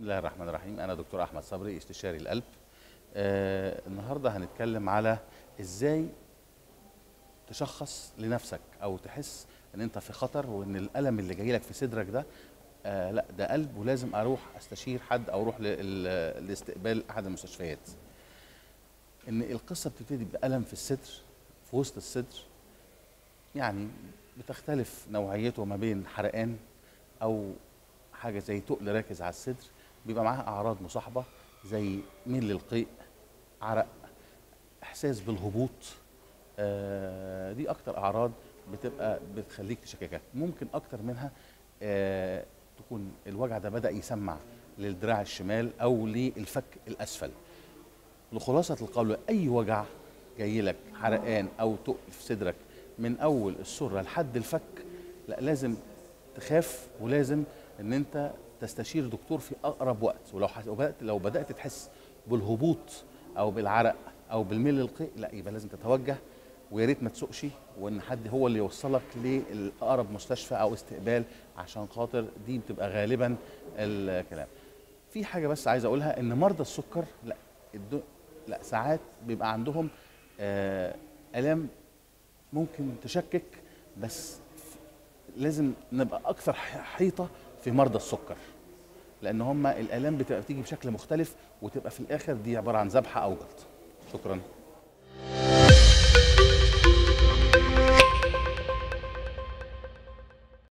الله الرحمن الرحيم انا دكتور احمد صبري استشاري القلب آه النهارده هنتكلم على ازاي تشخص لنفسك او تحس ان انت في خطر وان الالم اللي جاي لك في صدرك ده آه لا ده قلب ولازم اروح استشير حد او اروح لل- لاستقبال احد المستشفيات ان القصه بتبتدي بالم في الصدر في وسط الصدر يعني بتختلف نوعيته ما بين حرقان او حاجه زي تقل راكز على الصدر بيبقى معاها اعراض مصاحبه زي ميل للقيء عرق احساس بالهبوط آه دي اكتر اعراض بتبقى بتخليك تشككك ممكن اكتر منها آه تكون الوجع ده بدا يسمع للدراع الشمال او للفك الاسفل لخلاصه القول اي وجع جاي لك حرقان او تقل في صدرك من اول السره لحد الفك لا لازم تخاف ولازم ان انت تستشير دكتور في اقرب وقت ولو حس... وبدأت لو بدات تحس بالهبوط او بالعرق او بالميل للقيء لا يبقى لازم تتوجه ويا ريت ما تسوقش وان حد هو اللي يوصلك لاقرب مستشفى او استقبال عشان خاطر دي بتبقى غالبا الكلام في حاجه بس عايز اقولها ان مرضى السكر لا الدو... لا ساعات بيبقى عندهم آه الام ممكن تشكك بس لازم نبقى اكثر حيطه في مرضى السكر لان هم الالام بتبقى بتيجي بشكل مختلف وتبقى في الاخر دي عباره عن ذبحه او جلطه شكرا